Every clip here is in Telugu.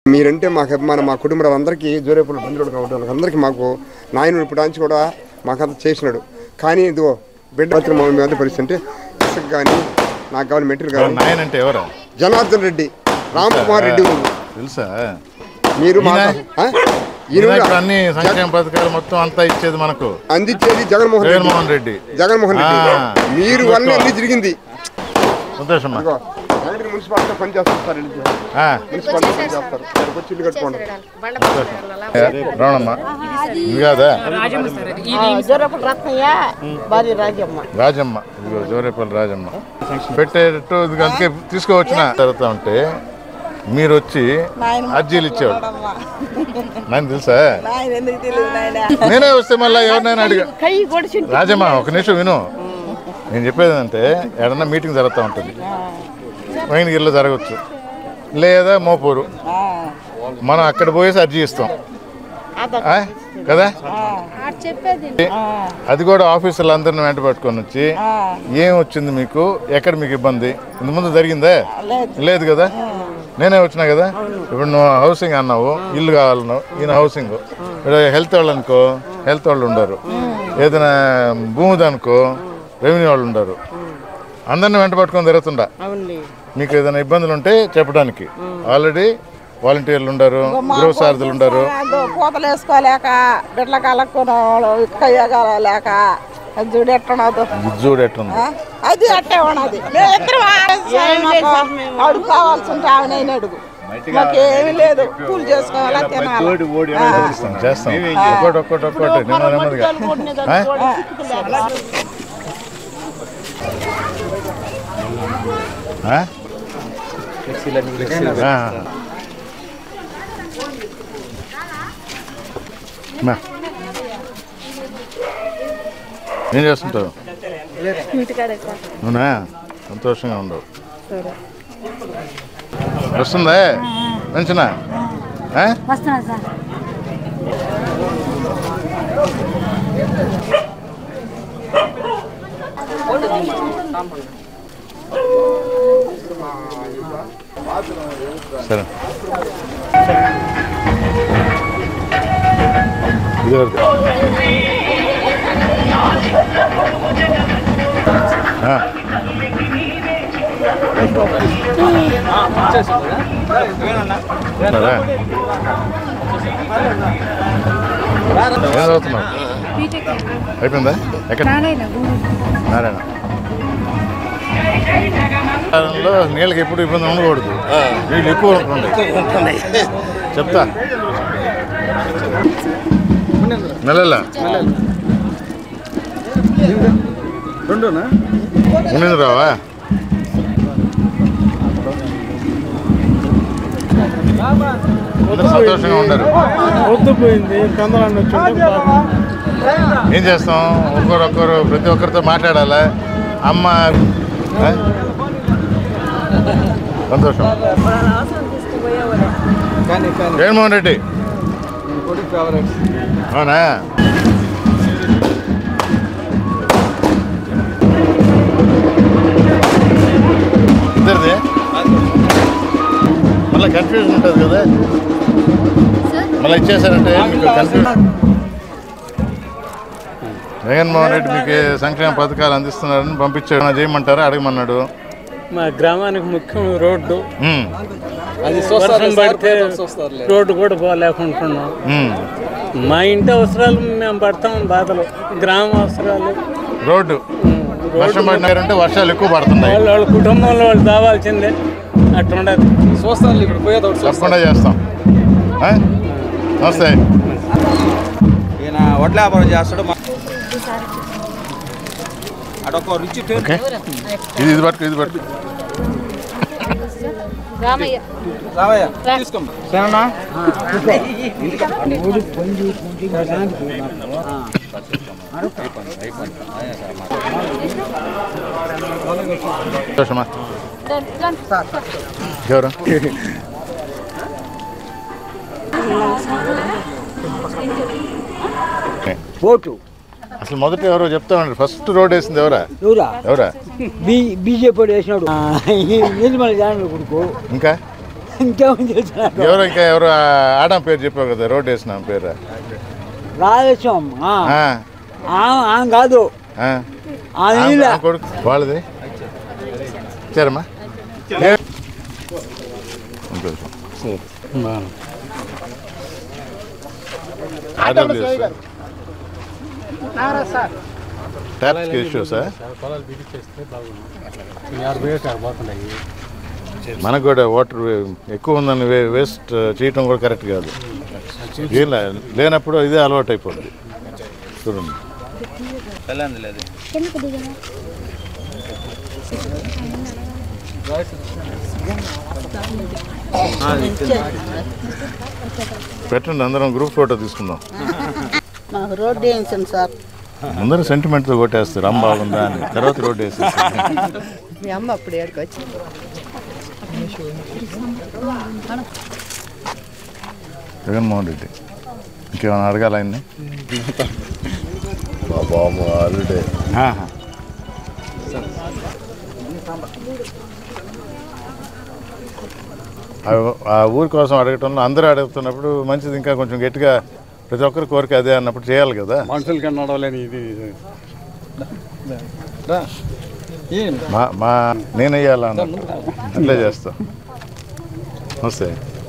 మీరంటే మాకు అభిమానం మా కుటుంబం అందరికీ జోరేపుల బంధువులు కాబట్టి అందరికీ మాకు నాయనుడు ఇప్పుడు నుంచి కూడా మాకు అంత చేసినాడు కానీ ఇదిగో బిడ్డ మాత్రం మా మీద పరిస్థితి అంటే ఇసుక కానీ నాకు కావాలి మెటీరియల్ కానీ నాయన అంటే ఎవరా జనార్దన్ రెడ్డి రామ్ కుమార్ రెడ్డి ఊరు. తెలుసా మీరు మా ఈయన? ఆ? ఈయన ఈయన కూడా ఇప్పుడు అన్ని సంక్షేమ పథకాలు మొత్తం అంతా ఇచ్చేది మనకు అందించేది జగన్మోహన్ రెడ్డి జగన్మోహన్ రెడ్డి జగన్మోహన్ రెడ్డి ఆ. మీరు వల్ల ఇల్లు జరిగింది సంతోషమ్మా ఇదిగో వెంకట మున్సిపాలిటీ పని చేస్తారు సార్ ఇల్లు. ఆ, మున్సిపాలిటీ పని చేస్తారు ఇక్కడికి వచ్చి ఇల్లు కట్టుకోండి రావణమ్మా ఇది కాదా జొరపల రత్నయ్య భార్య రాజమ్మ రాజమ్మ ఇదిగో జోరేపల్లి రాజమ్మ పెట్టేటట్టు ఇది అందుకే తీసుకువచ్చిన జరుగుతూ ఉంటే మీరు వచ్చి అర్జీలు ఇచ్చేవాడు నాకు తెలుసా ఆయన ఎందుకు తెలియదు నాయన నేనే వస్తే మళ్ళీ ఎవరినైనా అడిగా కై కొడిచి రాజమ్మ ఒక నిమిషం విను నేను చెప్పేది అంటే ఏడన్నా మీటింగ్ జరుగుతూ ఉంటుంది వైనగిరిలో జరగచ్చు లేదా మోపూరు మనం అక్కడ పోయేసి అర్జీ ఇస్తాం ఆ? కదా అది కూడా ఆఫీసులు అందరిని వెంట పట్టుకొని వచ్చి ఏం వచ్చింది మీకు ఎక్కడ మీకు ఇబ్బంది ఇంత ముందు జరిగిందే లేదు కదా నేనే వచ్చినా కదా ఇప్పుడు నువ్వు హౌసింగ్ అన్నావు ఇల్లు కావాలన్నావు ఈయన హౌసింగ్ ఇప్పుడు హెల్త్ వాళ్ళు అనుకో హెల్త్ వాళ్ళు ఉండరు ఏదైనా భూమిది అనుకో రెవెన్యూ వాళ్ళు ఉండరు అందరిని వెంట పట్టుకొని తిరుగుతుండా మీకు ఏదైనా ఇబ్బందులు ఉంటే చెప్పడానికి ఆల్రెడీ వాలంటీర్లు ఉండరు గృహ సారథులు ఉండరు పూతలు వేసుకోలేక బిడ్డల కలక్కున్నాడు కయ్యగలేక అది చూడు ఎట్టున్నదో ఇది చూడు ఎట్లుంది అది అట్టే ఉన్నది మేమిద్దరం అడుగు కావాల్సి ఉంటే ఆమె అడుగు మాకేమీ లేదు కూలి చేసుకోవాలా తినాలి చేస్తాం చేస్తాం ఒక్కటి ఒక్కటి ఒక్కటి నెమ్మది నెమ్మదిగా ఆ? ఆ? ఆ. మా. ఏం చేస్తుంటావు అవునా సంతోషంగా ఉండవు వస్తుందా మంచినా ఆ? వస్తున్నా సార్ సరే ఇది వరకు. ఆ. సరే. ఏం చదువుతున్నావు అయిపోయిందా ఎక్కడ నారాయణ కాలంలో నీళ్ళకి ఎప్పుడు ఇబ్బంది ఉండకూడదు నీళ్ళు ఎక్కువ ఉంటుంది చెప్తా నెలల రెండునా ఉండింది రావా అందరూ సంతోషంగా ఉండరు పొద్దుపోయింది కందలాన్ని వచ్చి ఏం చేస్తాం ఒక్కరొక్కరు ప్రతి ఒక్కరితో మాట్లాడాలా అమ్మ ఆ? సంతోషం కానీ కానీ జగన్మోహన్ రెడ్డి కొడుకు ఫేవరెట్ అవునా ఇద్దరిది మళ్ళీ కన్ఫ్యూజన్ ఉంటుంది కదా మళ్ళీ ఇచ్చేసారంటే మీకు కన్ఫ్యూజన్ జగన్మోహన్ రెడ్డి మీకు ఏ సంక్షేమ పథకాలు అందిస్తున్నారని పంపించాడు ఏమైనా చేయమంటారా అడగమన్నాడు మా గ్రామానికి ముఖ్యం రోడ్డు ఉమ్, అది వర్షం పడితే రోడ్డు కూడా పోలేకుంటున్నాం ఉమ్. మా ఇంటి అవసరాలు మేము పడతాం బాధలు గ్రామ అవసరాలు రోడ్డు వర్షం పడినారంటే వర్షాలు ఎక్కువ పడుతున్నాయి వాళ్ళ వాళ్ళ కుటుంబంలో వాళ్ళు దావాల్సిందే అట్లుండదు చూస్తాను ఇప్పుడు పోయేది ఒకటి తప్పకుండా చేస్తాం ఆ? నమస్తే ఈయన వడ్ల వ్యాపారం చేస్తాడు మా- అడొక రుచి ఓకే ఇది ఇది పట్టుకు ఇది పట్టుకు రామయ్య రావయ్య తీసుకోమ్మా సంతోషమా ఎవరు ఓటు అసలు మొదట ఎవరో చెప్తా ఉండ్రి ఫస్ట్ రోడ్ వేసింది ఎవరా ఎవరా ఎవరా బీ బీజేపీ వేసినాడు నిర్మల జానవి కొడుకు ఇంకా ఇంకేమని చేసినారు ఎవరు ఇంకా ఎవరు ఆ ఆడం పేరు చెప్పావు కదా రోడ్ వేసిన ఆమె పేరు రాజేశం ఆ, ఆమె కాదు ఆ. ఆమె ఆమె- ఈలే. ఆమె కొడుకు వాళ్ళది ఇచ్చారమ్మా ఏ- ఇంకో నిమిషం. RWS sir. ట్యాప్స్కి ఇష్యూసా మనకు కూడా వాటర్ ఎక్కువ ఉందని వే- వేస్ట్ చేయటం కూడా కరెక్ట్ కాదు ఏం లే- లేనప్పుడు ఇదే అలవాటు అయిపోతుంది చూడండి తెల్లంది లేదు పెట్టండి అందరం గ్రూప్ ఫోటో తీసుకుందాం మాకు రోడ్డు వేయించండి సార్ ముందర సెంటిమెంట్తో కొట్టేస్తారు అమ్మ బాగుందా అని తర్వాత రోడ్డు వేసేస్తారు మీ అమ్మ అప్పుడు ఏడుకు వచ్చింది జగన్మోహన్ రెడ్డి ఇంకేమైనా అడగాల ఆయన్ని బాబు ఆల్రెడీ ఆ ఊరి కోసం అడగటంలో అందరూ అడుగుతున్నప్పుడు మంచిది ఇంకా కొంచెం గట్టిగా ప్రతి ఒక్కరి కోరిక అదే అన్నప్పుడు చేయాలి కదా మనుషులకి నడవలేని ఇది మా మా నేను వేయాలా అన్న అట్లే చేస్తా వస్తే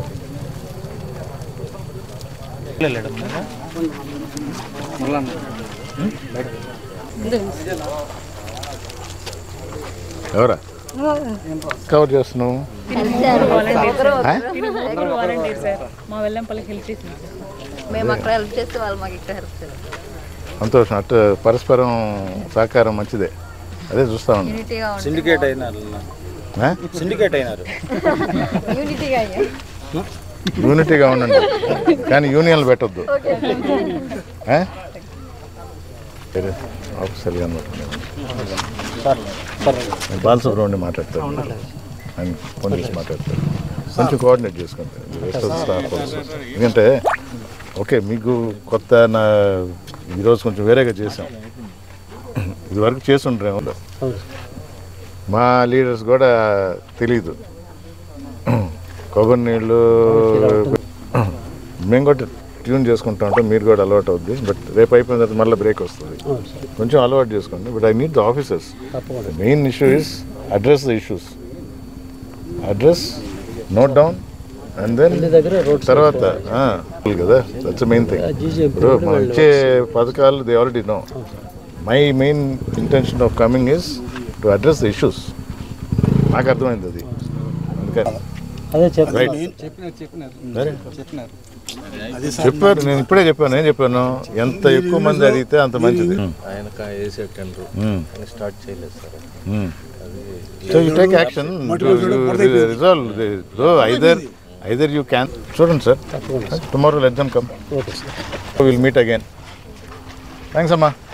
ఎవరా కవర్ చేస్తున్నావు ఆ? మా వెల్లంపల్లికి హెల్ప్ చేసింది మేము అక్కడ హెల్ప్ చేస్తే వాళ్ళు మాకు ఇక్కడ హెల్ప్ చేస్తారు సంతోషం అట్ట పరస్పరం సహకారం మంచిదే అదే చూస్తా ఉన్నాను యూనిటీగా ఉంటాం సిండికేట్ అయినారు ఆ? సిండికేట్ అయినారు యూనిటీగా అయ్యా యూనిటీగా ఉండండి కానీ యూనియన్లు పెట్టొద్దు ఆ? సరే ఆఫీసర్ గారు నేను బాలసుబ్రహ్మణ్యం మాట్లాడతాను ఆయన ఫోన్ చేసి మాట్లాడతారు కొంచెం కోఆర్డినేట్ చేసుకుంటారు రెస్ట్ ఆఫ్ స్టాఫ్ ఆల్సో. ఎందుకంటే ఓకే మీకు కొత్త నా ఈరోజు కొంచెం వేరేగా చేసాం ఇది వరకు చేసి ఉంటారేమో మా లీడర్స్ కూడా తెలీదు కొబ్బరి నీళ్ళు మేము కూడా ట్యూన్ చేసుకుంటా ఉంటాం మీరు కూడా అలవాటు అవుద్ది బట్ రేపు అయిపోయిన తర్వాత మళ్ళీ బ్రేక్ వస్తుంది కొంచెం అలవాటు చేసుకోండి but I need the officers main issue is address the issues address note down and then తర్వాత ఆ, కదా దట్స్ మెయిన్ థింగ్ ఇప్పుడు మనం ఇచ్చే పథకాలు they already know my main intention of coming is to address the issues నాకు అర్థమైంది అది అందుకని అదే చెప్పు రైట్ చెప్పినారు చెప్పినారు సరే చెప్పినారు చెప్పారు నేను ఇప్పుడే చెప్పాను ఏం చెప్పాను ఎంత ఎక్కువ మంది అడిగితే అంత మంచిది ఆయన వేసే టెండర్ Hmm. ఆయన స్టార్ట్ చేయలేదు sir so you take action resolve either either you can చూడండి sir tomorrow let them come will meet again thanks అమ్మా